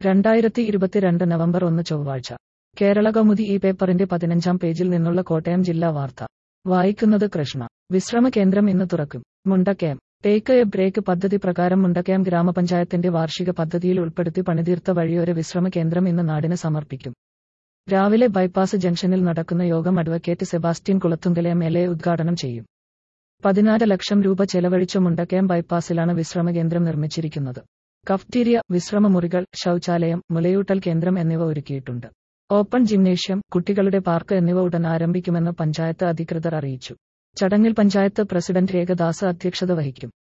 രണ്ടായിരത്തി ഇരുപത്തിരണ്ട് നവംബർ ഒന്ന് ചൊവ്വാഴ്ച കേരള കൗമുദി ഈ പേപ്പറിന്റെ പതിനഞ്ചാം പേജിൽ നിന്നുള്ള കോട്ടയം ജില്ലാ വാർത്ത വായിക്കുന്നത് കൃഷ്ണ വിശ്രമ കേന്ദ്രം ഇന്ന് തുറക്കും മുണ്ടക്കയം ടേക്ക് എ ബ്രേക്ക് പദ്ധതി പ്രകാരം മുണ്ടക്കയം ഗ്രാമപഞ്ചായത്തിന്റെ വാർഷിക പദ്ധതിയിൽ ഉൾപ്പെടുത്തി പണിതീർത്ത വഴിയൊരു വിശ്രമ കേന്ദ്രം ഇന്ന് നാടിന് സമർപ്പിക്കും രാവിലെ ബൈപ്പാസ് ജംഗ്ഷനിൽ നടക്കുന്ന യോഗം advocate Sebastian Kulathunkal M L A ഉദ്ഘാടനം ചെയ്യും പതിനാറ് ലക്ഷം രൂപ ചെലവഴിച്ച മുണ്ടക്കയം ബൈപ്പാസിലാണ് വിശ്രമ കേന്ദ്രം നിർമ്മിച്ചിരിക്കുന്നത് കഫ്റ്റീരിയ വിശ്രമമുറികൾ ശൗചാലയം മുലയൂട്ടൽ കേന്ദ്രം എന്നിവ ഒരുക്കിയിട്ടുണ്ട് ഓപ്പൺ ജിംനേഷ്യം കുട്ടികളുടെ പാർക്ക് എന്നിവ ഉടൻ ആരംഭിക്കുമെന്ന് പഞ്ചായത്ത് അധികൃതർ അറിയിച്ചു ചടങ്ങിൽ പഞ്ചായത്ത് പ്രസിഡന്റ് രേഖദാസ് അധ്യക്ഷത വഹിക്കും